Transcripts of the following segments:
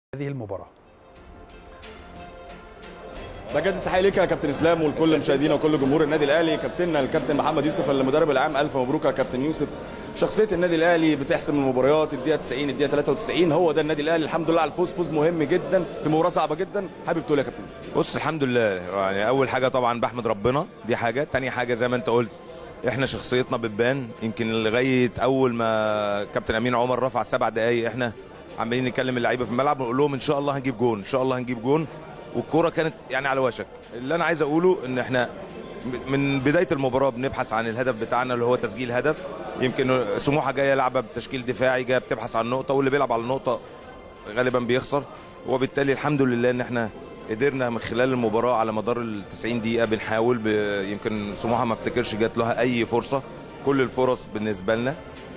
هذه المباراة بجد تحيه ليك يا كابتن اسلام ولكل مشاهدينا وكل جمهور النادي الاهلي كابتننا الكابتن محمد يوسف المدرب العام الف مبروك يا كابتن يوسف شخصيه النادي الاهلي بتحسم المباريات الدقيقه 90 الدقيقه 93 هو ده النادي الاهلي الحمد لله على الفوز فوز مهم جدا في مباراه صعبه جدا حابب تقول يا كابتن يوسف بص الحمد لله يعني اول حاجه طبعا بحمد ربنا دي حاجه تاني حاجه زي ما انت قلت احنا شخصيتنا بتبان يمكن لغايه اول ما كابتن امين عمر رفع سبع دقائق احنا عمالين نكلم اللعيبه في الملعب ونقول لهم ان شاء الله هنجيب جون ان شاء الله هنجيب جون والكوره كانت يعني على وشك اللي انا عايز اقوله ان احنا من بدايه المباراه بنبحث عن الهدف بتاعنا اللي هو تسجيل هدف يمكن سموحه جايه لعبه بتشكيل دفاعي جايه بتبحث عن نقطه واللي بيلعب على النقطه غالبا بيخسر وبالتالي الحمد لله ان احنا قدرنا من خلال المباراه على مدار ال 90 دقيقه بنحاول ب... يمكن سموحه ما افتكرش جات لها اي فرصه كل الفرص بالنسبه لنا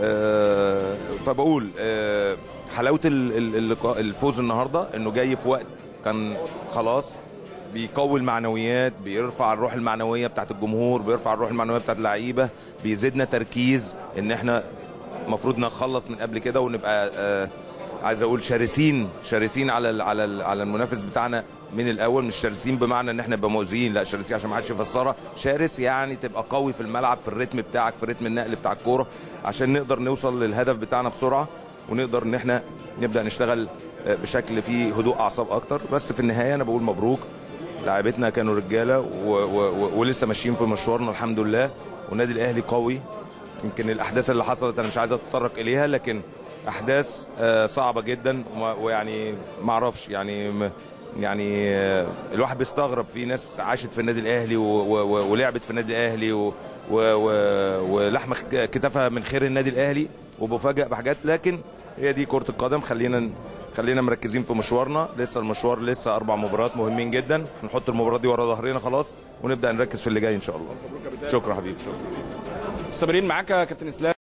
آه، فبقول آه، حلاوه ال- ال- اللقاء الفوز النهارده انه جاي في وقت كان خلاص بيقوي المعنويات بيرفع الروح المعنويه بتاعت الجمهور بيرفع الروح المعنويه بتاعت اللعيبه بيزيدنا تركيز ان احنا المفروض نخلص من قبل كده ونبقى آه، عايز اقول شرسين شرسين على ال على ال على المنافس بتاعنا من الاول مش شرسين بمعنى ان احنا نبقى مؤذيين لا شرسين عشان ما حدش يفسرها شارس يعني تبقى قوي في الملعب في الريتم بتاعك في رتم النقل بتاع الكوره عشان نقدر نوصل للهدف بتاعنا بسرعه ونقدر ان احنا نبدا نشتغل آه، بشكل فيه هدوء اعصاب اكتر بس في النهايه انا بقول مبروك لاعبتنا كانوا رجاله و و و ولسه ماشيين في مشوارنا الحمد لله والنادي الاهلي قوي يمكن الاحداث اللي حصلت انا مش عايز اتطرق اليها لكن احداث آه، صعبه جدا وما- ويعني ما اعرفش يعني م- يعني آه، الواحد بيستغرب في ناس عاشت في النادي الاهلي و- و- و- ولعبت في النادي الاهلي و- و- و- ولحم خ- كتافها من خير النادي الاهلي وبفاجئ بحاجات لكن هي دي كره القدم خلينا خلينا مركزين في مشوارنا لسه المشوار لسه اربع مباريات مهمين جدا نحط المباراه دي ورا ظهرنا خلاص ونبدا نركز في اللي جاي ان شاء الله شكرا حبيبي شكرا مستمرين معاك يا كابتن اسلام